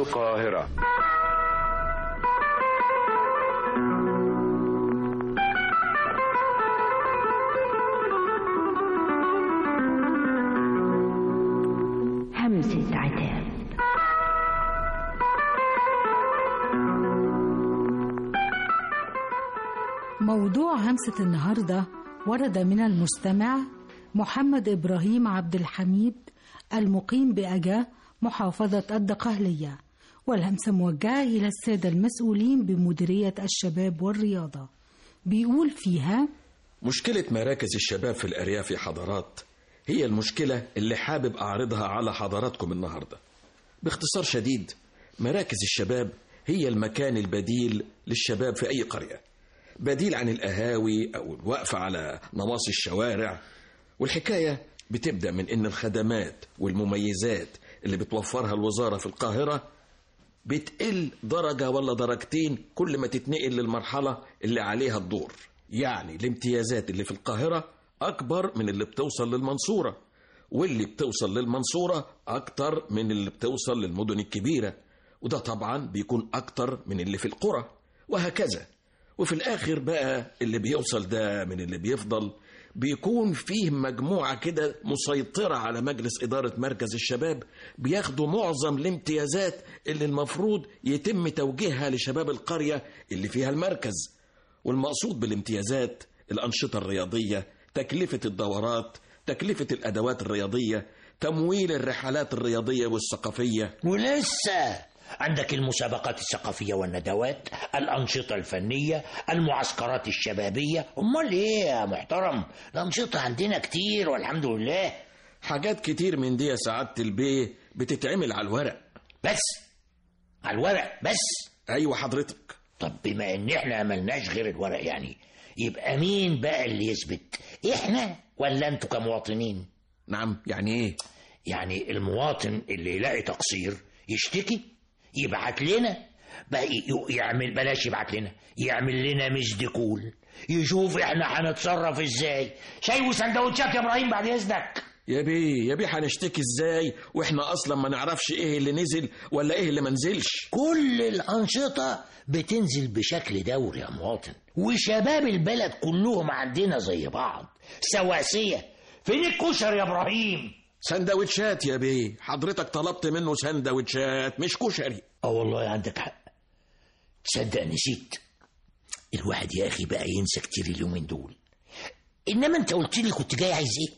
القاهرة همسة عتاب موضوع همسة النهاردة ورد من المستمع محمد إبراهيم عبد الحميد المقيم بأجا محافظة الدقهلية والهمسة موجهة إلى السادة المسؤولين بمديرية الشباب والرياضة بيقول فيها مشكلة مراكز الشباب في الأرياف يا حضرات هي المشكلة اللي حابب أعرضها على حضراتكم النهاردة باختصار شديد مراكز الشباب هي المكان البديل للشباب في أي قرية بديل عن القهاوي أو الوقف على نواصي الشوارع والحكاية بتبدأ من إن الخدمات والمميزات اللي بتوفرها الوزارة في القاهرة بتقل درجة ولا درجتين كل ما تتنقل للمرحلة اللي عليها الدور يعني الامتيازات اللي في القاهرة أكبر من اللي بتوصل للمنصورة واللي بتوصل للمنصورة أكتر من اللي بتوصل للمدن الكبيرة وده طبعا بيكون أكتر من اللي في القرى وهكذا وفي الآخر بقى اللي بيوصل ده من اللي بيفضل بيكون فيه مجموعة كده مسيطرة على مجلس إدارة مركز الشباب بياخدوا معظم الامتيازات اللي المفروض يتم توجيهها لشباب القرية اللي فيها المركز والمقصود بالامتيازات الأنشطة الرياضية تكلفة الدورات تكلفة الأدوات الرياضية تمويل الرحلات الرياضية والثقافية ولسه عندك المسابقات الثقافية والندوات الأنشطة الفنية المعسكرات الشبابية أمال إيه يا محترم الأنشطة عندنا كتير والحمد لله حاجات كتير من دي يا سعادة البيه بتتعمل على الورق بس على الورق بس أيوة حضرتك طب بما إن إحنا ملناش غير الورق يعني يبقى مين بقى اللي يثبت إحنا ولا أنتوا كمواطنين نعم يعني إيه يعني المواطن اللي يلاقي تقصير يشتكي يبعت لنا بقى ي- يعمل بلاش يبعت لنا يعمل لنا مسدكول يشوف احنا هنتصرف ازاي شاي وسندوتشات يا ابراهيم بعد اذنك يا بيه يا بيه هنشتكي ازاي واحنا اصلا ما نعرفش ايه اللي نزل ولا ايه اللي ما نزلش كل الانشطه بتنزل بشكل دوري يا مواطن وشباب البلد كلهم عندنا زي بعض سواسيه فين الكشر يا ابراهيم سندوتشات يا بيه حضرتك طلبت منه سندوتشات مش كشري اه والله عندك حق تصدق نسيت الواحد يا اخي بقى ينسى كتير اليومين دول انما انت قلت لي كنت جاي عايز ايه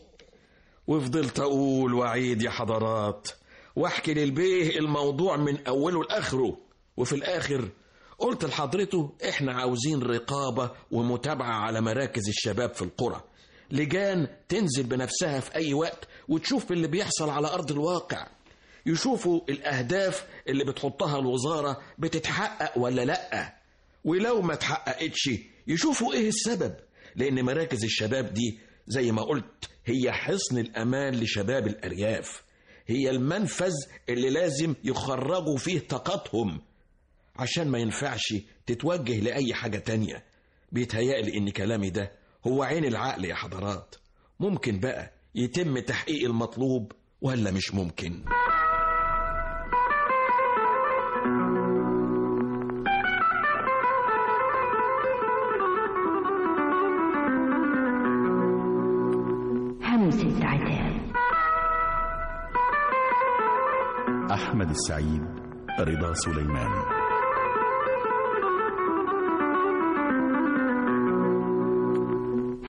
وفضلت اقول واعيد يا حضرات واحكي للبيه الموضوع من اوله لاخره وفي الاخر قلت لحضرته احنا عاوزين رقابه ومتابعه على مراكز الشباب في القرى لجان تنزل بنفسها في اي وقت وتشوف اللي بيحصل على ارض الواقع يشوفوا الاهداف اللي بتحطها الوزاره بتتحقق ولا لا ولو ما اتحققتش يشوفوا ايه السبب لان مراكز الشباب دي زي ما قلت هي حصن الامان لشباب الارياف هي المنفذ اللي لازم يخرجوا فيه طاقتهم عشان ما ينفعش تتوجه لأي حاجة تانية بيتهيألي إن كلامي ده هو عين العقل يا حضرات ممكن بقى يتم تحقيق المطلوب ولا مش ممكن همسة عتاب أحمد السعيد رضا سليمان